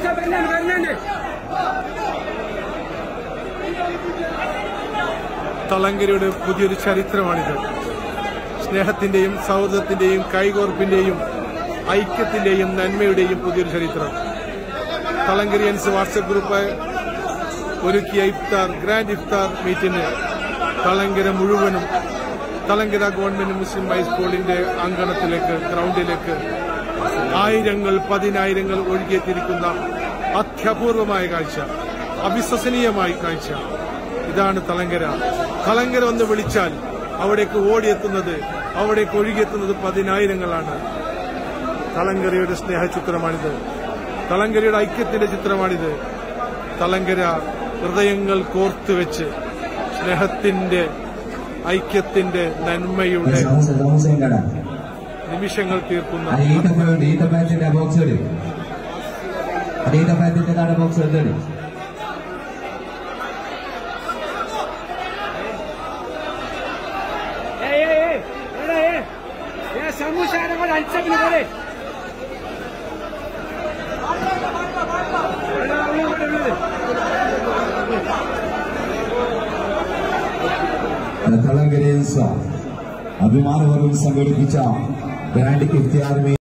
വരുന്നുണ്ട് വരുന്നുണ്ട് തളങ്കരയുടെ പുതിയൊരു ചരിത്രമാണിത് സ്നേഹത്തിന്റെയും സൗഹൃദത്തിന്റെയും കൈകോർപ്പിന്റെയും ഐക്യത്തിന്റെയും നന്മയുടെയും പുതിയൊരു ചരിത്രം തളങ്കരിയൻസ് വാട്സപ്പ് ഗ്രൂപ്പ് ഒരുക്കിയ ഇഫ്താർ ഗ്രാൻഡ് ഇഫ്താർ മീറ്റിന് തളങ്കര മുഴുവനും തളങ്കര ഗവൺമെന്റ് മുസ്ലിം ഹൈസ്കൂളിന്റെ അങ്കണത്തിലേക്ക് ഗ്രൗണ്ടിലേക്ക് ആയിരങ്ങൾ പതിനായിരങ്ങൾ ഒഴുകിയെത്തിയിരിക്കുന്ന അത്യപൂർവമായ കാഴ്ച അവിശ്വസനീയമായ കാഴ്ച ഇതാണ് തളങ്കര തളങ്കര ഒന്ന് വിളിച്ചാൽ അവിടേക്ക് ഓടിയെത്തുന്നത് അവിടേക്ക് ഒഴുകിയെത്തുന്നത് പതിനായിരങ്ങളാണ് തളങ്കരയുടെ സ്നേഹചിത്രമാണിത് തളങ്കരയുടെ ഐക്യത്തിന്റെ ചിത്രമാണിത് തളങ്കര ഹൃദയങ്ങൾ കോർത്തുവെച്ച് സ്നേഹത്തിന്റെ ഐക്യത്തിന്റെ നന്മയുടെ സമൂസ സമൂസയും കട നിമിഷങ്ങൾ തീർക്കുന്ന അത് ഈത്തപ്പഴമുണ്ട് ഈത്തപ്പഴത്തിന്റെ ബോക്സ് എടു അത് ഈത്തപ്പഴത്തിന്റെ താഴെ ബോക്സ് എടുത്തെടു ഏയ് ഏയ് ഏയ് എടാ ഏയ് ഏ സമൂസാരെ കൂടെ അടിച്ചപ്പിന് പോലെ തളങ്കരയിൽ അഭിമാനപൂർവ്വം സംഘടിപ്പിച്ച ഗ്രാൻഡ് ഇഫ്തിയാർ